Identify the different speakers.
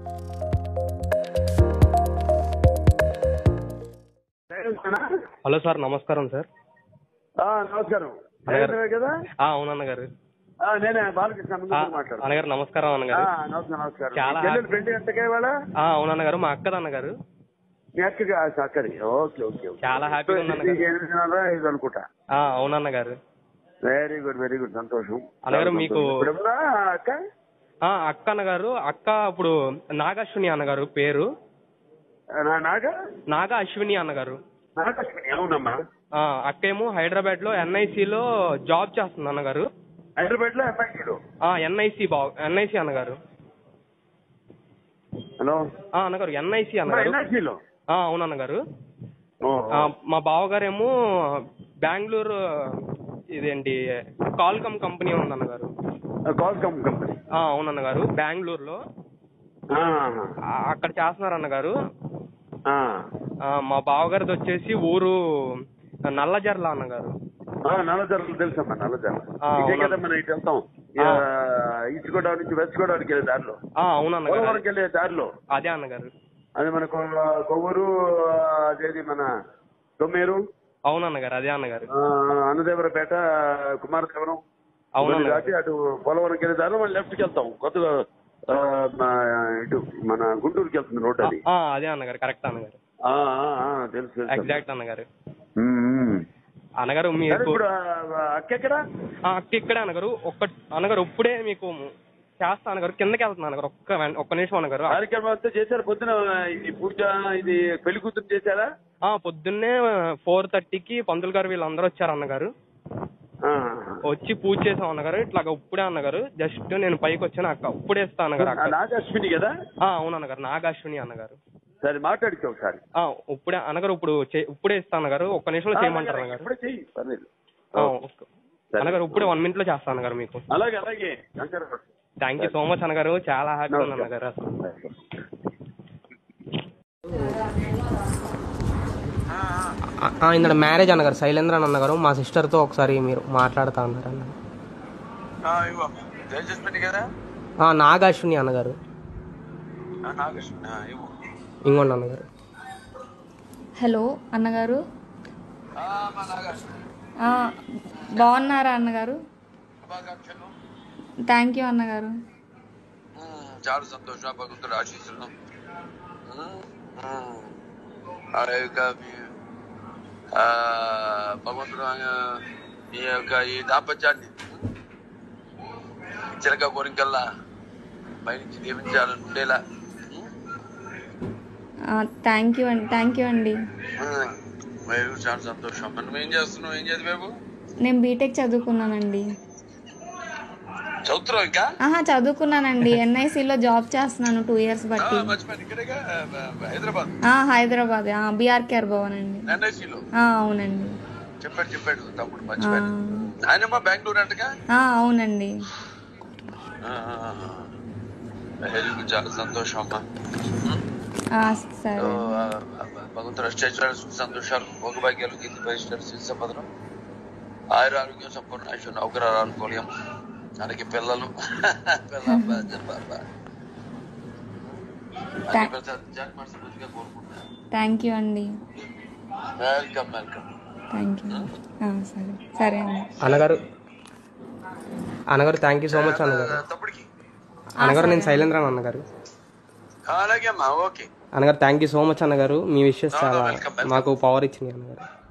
Speaker 1: Hello sir నమస్కారం sir
Speaker 2: ఆ, నమస్కారం
Speaker 1: అన్నగారు.
Speaker 2: రేవంత్ కదా
Speaker 1: ఆ, అవును అన్నగారు
Speaker 2: ఆ, నేనే బాలకృష్ణ
Speaker 1: ఆ,
Speaker 2: ముందు మాట్లాడు
Speaker 1: అన్నగారు నమస్కారం అన్నగారు
Speaker 2: నమస్కారం నమస్కారం
Speaker 1: చాలా
Speaker 2: మీ చెల్లెలు
Speaker 1: హ్యాపీ.
Speaker 2: పెళ్లి ఎంతకే ఇవాళ
Speaker 1: ఆ, అవును అన్నగారు మా అక్కది అన్నగారు
Speaker 2: మీ అక్కకి ఆ, అక్కది ఓకే ఓకే ఓకే.
Speaker 1: చాలా హ్యాపీగా ఉంది అన్నగారు.
Speaker 2: నీకు ఎనిమిది నెలలా ఇది అనుకుంటా
Speaker 1: ఆ, అవును అన్నగారు
Speaker 2: వెరీ గుడ్ వెరీ గుడ్ సంతోషం
Speaker 1: అన్నగారు
Speaker 2: చాలా
Speaker 1: మీకు-
Speaker 2: సంతోషం. ఇప్పుడు ఎవరా అక్క
Speaker 1: ఆ, అక్క అన్నగారు అక్క ఇప్పుడు నాగశ్విని అన్నగారు పేరు
Speaker 2: నా- నాగ
Speaker 1: నాగ అశ్విని అన్నగారు
Speaker 2: నాగశ్విని అవునమ్మా
Speaker 1: ఆ, అక్క ఏమో హైదరాబాద్ లో ఎన్ఐసిలో జాబ్ చేస్తుంది అన్నగారు
Speaker 2: హైదరాబాద్ లో ఎంఐటీలో
Speaker 1: ఎన్ఐసి బా ఎన్ఐసి అన్నగారు
Speaker 2: హలో
Speaker 1: ఆ, అన్నగారు ఎన్ఐసి అన్నగారు
Speaker 2: ఎన్ఐసీలో
Speaker 1: ఆ, అవును అన్నగారు ఆ, మా బావగారేమో బెంగళూరు ఇదేంటి కాల్కమ్ కంపెనీ ఉంది అన్నగారు
Speaker 2: కాల్కమ్ కంపెనీ
Speaker 1: ఆ, అవును అన్నగారు బెంగళూరులో
Speaker 2: ఆ,
Speaker 1: ఆ, అక్కడ చేస్తున్నారు అన్నగారు
Speaker 2: ఆ.
Speaker 1: ఆ, మా బావగారిది వచ్చేసి ఊరు నల్లజర్ల అన్నగారు
Speaker 2: ఆ, నల్లజర్ల తెలుసమ్మా నల్లజర్ల
Speaker 1: ఆ,
Speaker 2: ఇదే
Speaker 1: అవునా.
Speaker 2: కదా మనం ఇటు వెళ్తాం
Speaker 1: ఆ.
Speaker 2: ఈస్ట్ గోదావరి నుంచి వెస్ట్ గోదావరికి వెళ్ళే దారిలో
Speaker 1: ఆ, అవును అన్నగారు
Speaker 2: పోలవరంకి వెళ్ళే దారిలో
Speaker 1: అదే అన్నగారు
Speaker 2: అది మన కొ- కొవ్వూరు ఆ, అదేది మన తొమ్మేరు
Speaker 1: అవును అన్నగారు అదే అన్నగారు
Speaker 2: ఆ, అన్నదేవరపేట కుమారదేవరం
Speaker 1: అవును
Speaker 2: ఇవన్నీ
Speaker 1: అన్నగారు
Speaker 2: దాటి అటు పోలవరంకి వెళ్ళే దారిలో మనం లెఫ్ట్కి వెళ్తాం కొత్తగా ఆ, మా ఇటు మన గుంటూరుకి వెళ్తుంది రోడ్ అది
Speaker 1: ఆ, అదే అన్నగారు కరెక్ట్ అన్నగారు
Speaker 2: ఆ, ఆ, ఆ, తెలుసు తెలుసు
Speaker 1: ఎగ్జాక్ట్ అన్నగారు
Speaker 2: ఉమ్, ఉమ్.
Speaker 1: అన్నగారు
Speaker 2: సరే
Speaker 1: మీకు
Speaker 2: ఇప్పుడు ఆ, అక్క ఎక్కడ
Speaker 1: ఆ, అక్క ఇక్కడే అన్నగారు ఒక్క అన్నగారు ఇప్పుడే మీకు చేస్తా అన్నగారు కిందకి వెళ్తున్నా అన్నగారు ఒక్క వెం- ఒక్క నిమిషం అన్నగారు
Speaker 2: కార్యక్రమం అంతా చేశారు పొద్దున ఇది పూజ ఇది పెళ్లి కూతురు చేశారా
Speaker 1: ఆ, పొద్దున్నే ఫోర్ థర్టీకి పంతులు గారు వీళ్ళందరూ వచ్చారు అన్నగారు
Speaker 2: ఆ.
Speaker 1: వచ్చి పూజ చేసాం అన్నగారు ఇట్లాగ ఇప్పుడే అన్నగారు జస్ట్ నేను పైకి వచ్చాను అక్క ఇప్పుడే ఇస్తా అన్నగారు అక్క
Speaker 2: నాగశ్విని కదా
Speaker 1: ఆ, అవును అన్నగారు నాగాశ్విని అన్నగారు
Speaker 2: సరే మాట్లాడితే ఒకసారి
Speaker 1: ఆ, ఇప్పుడే అన్నగారు ఇప్పుడు చే- ఇప్పుడే ఇస్తా అన్నగారు ఒక్క నిమిషంలో చేయమంటారు అన్నగారు
Speaker 2: ఇప్పుడే చెయ్యి పర్లేదు
Speaker 1: ఆ, ఒక్క- అన్నగారు ఇప్పుడే వన్ మినిట్ లో చేస్తా అన్నగారు మీకు
Speaker 2: అలాగే అలాగే Shankar
Speaker 1: thank you so much అన్నగారు చాలా హ్యాపీ ఉంది అన్నగారు అసలు ఇందులో మ్యారేజ్ అన్నగారు శైలేంద్ర అన్నగారు మా సిస్టర్తో ఒకసారి మీరు మాట్లాడుతా అన్నారు అన్న
Speaker 3: ఇవ్వ తేజస్విని కదా
Speaker 1: ఆ, నాగాశ్విని అన్నగారు
Speaker 3: ఆ, నాగేశ్వరి ఆ, ఇవ్వు
Speaker 1: ఇంకోండి అన్నగారు
Speaker 4: హలో అన్నగారు
Speaker 3: ఆ, మా నాగేశ్వరి
Speaker 4: ఆ, బాగున్నారా అన్నగారు
Speaker 3: శుభాకాంక్షలు
Speaker 4: థ్యాంక్ యూ అన్నగారు
Speaker 3: ఉమ్, చాలా సంతోషం భగవంతుడు ఆశీస్సులు ఉమ్, ఉమ్. ఆ యొక్క మీ ఆ, భగవంతుడు ఆయన మీ యొక్క ఈ దాంపత్యాన్ని చిలక కోరికల్లా పైనుంచి దీవించాలని ఉండేలా
Speaker 4: థ్యాంక్ యూ అండి థ్యాంక్ యూ అండి
Speaker 3: ఉమ్, మీరు చాలా సంతోషం మనం ఏం చేస్తున్నావు ఏం చదివావు
Speaker 4: నేను బీటెక్ చదువుకున్నానండి
Speaker 3: చదువుతున్నావు ఇంకా
Speaker 4: ఆహా చదువుకున్నానండి ఎన్ఐసిలో జాబ్ చేస్తున్నాను టూ ఇయర్స్
Speaker 3: ఆ,
Speaker 4: బట్టి
Speaker 3: మర్చిపోయాను ఇక్కడేగా ఆ, హైదరాబాద్
Speaker 4: ఆ, హైదరాబాద్ బీఆర్ కేర్ భవన్ అండి
Speaker 3: ఎన్ఐసిలో
Speaker 4: ఆ, అవునండి
Speaker 3: చెప్పాడు చెప్పాడు తమ్ముడు
Speaker 4: ఆ,
Speaker 3: మర్చిపోయాను ఆయనమ్మా బెంగళూరు అంటగా
Speaker 4: ఆ, అవునండి
Speaker 3: వెరీ గుడ్ చాలా సంతోషం అమ్మా
Speaker 4: ఆ, సరే
Speaker 3: సో, ఆ, ఆ, భగవంతుడు అష్టైశ్వర్యాలు సుఖ సంతోషాలు భోగభాగ్యాలు కీర్తి పరిష్కారం స్థితి సంపదలు ఆయుర ఆరోగ్యం సంపూర్ణ ఆయుష్ నౌకరాలు అనుకూల్యం మనకి పిల్లలు పిల్ల బాధ్యత, బాబ. అన్ని
Speaker 4: Thank-
Speaker 3: ప్రసాదించాలని మనస్ఫూర్తిగా కోరుకుంటున్నాను
Speaker 4: థ్యాంక్ యూ అండి
Speaker 3: వెల్కమ్ వెల్కమ్
Speaker 4: థ్యాంక్ యూ ఆ, సరే సరే అండి
Speaker 1: అన్నగారు అన్నగారు థ్యాంక్ యూ సో మచ్ అన్నగారు
Speaker 3: తమ్ముడికి
Speaker 1: అన్నగారు నేను శైలేంద్ర అన్నగారు
Speaker 3: అలాగే అమ్మా ఓకే
Speaker 1: అన్నగారు థ్యాంక్ యూ సో మచ్ అన్నగారు మీ విషయస్ చాలా
Speaker 3: welcome, welcome.
Speaker 1: మాకు పవర్ ఇచ్చినాయి అన్నగారు